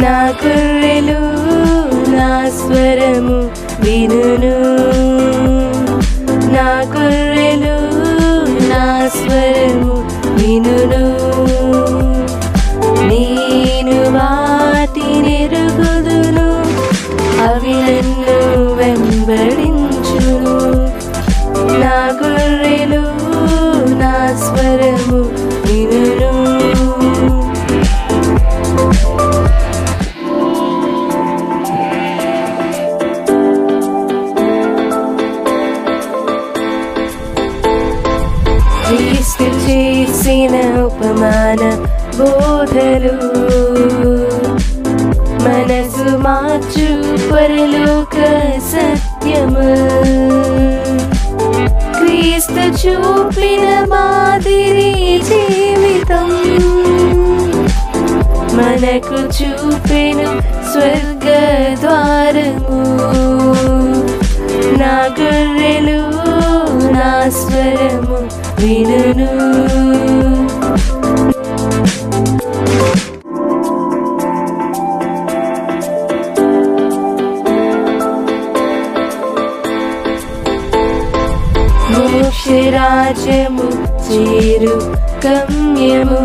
నా గొర్రెలు నా స్వరము వినును నా గొర్రెలు నా స్వరము వినును నేను వాటినెరుగుదును అవి నన్ను వెంబడించును నా గొర్రెలు నా స్వరము వినును క్రీస్తు చేసిన ఉపమాన బోధలు మనసు మార్చు పరలోక సత్యము క్రీస్తు చూపిన మాదిరి జీవితం మనకు చూపెను స్వర్గ ద్వారము నా గొర్రెలు నా స్వరము వినును మోక్షరాజ్యము చేరు గమ్యము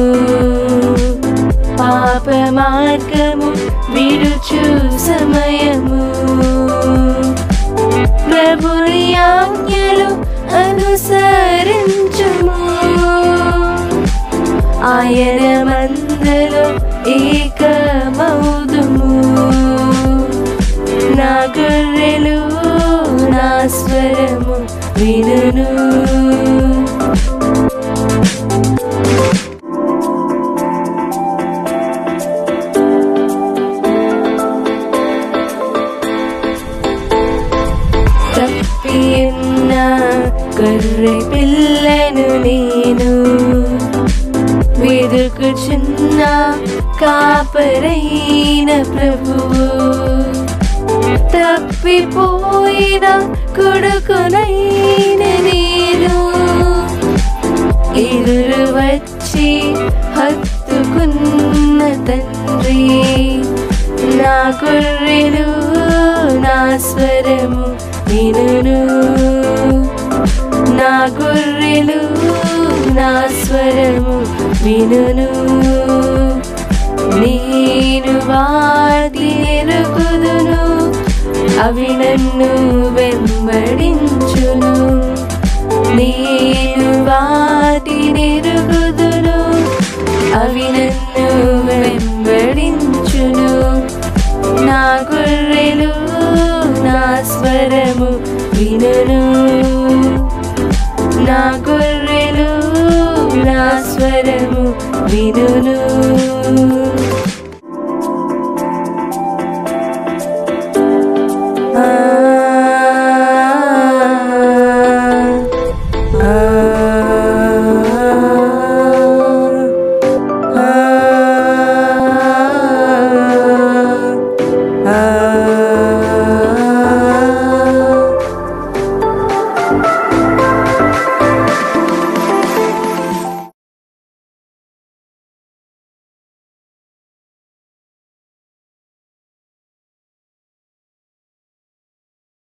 పాప మార్గము విడుచు సమయము ప్రభుని ఆజ్ఞలు అనుసరించుము ఆయన మందలో ఏకమౌదుము నా గొర్రెలు నా స్వరము వినును తప్పియున్న గొర్రె పిల్లను నేను వెదుకుచున్న కాపరైన ప్రభువు తప్పిపోయిన కొడుకునైన నేను ఎదురు వచ్చి హత్తుకున్న తండ్రి నా గొర్రెలు నా స్వరము వినును నా గొర్రెలు నా స్వరము వినును నేను వాటి ఎరుగుదును అవి నన్ను వెంబడించును నేను వాటి ఎరుగుదును అవి నన్ను వెంబడించును నా గొర్రెలు నా స్వరము వినును నా గొర్రెలు నా స్వరము వినును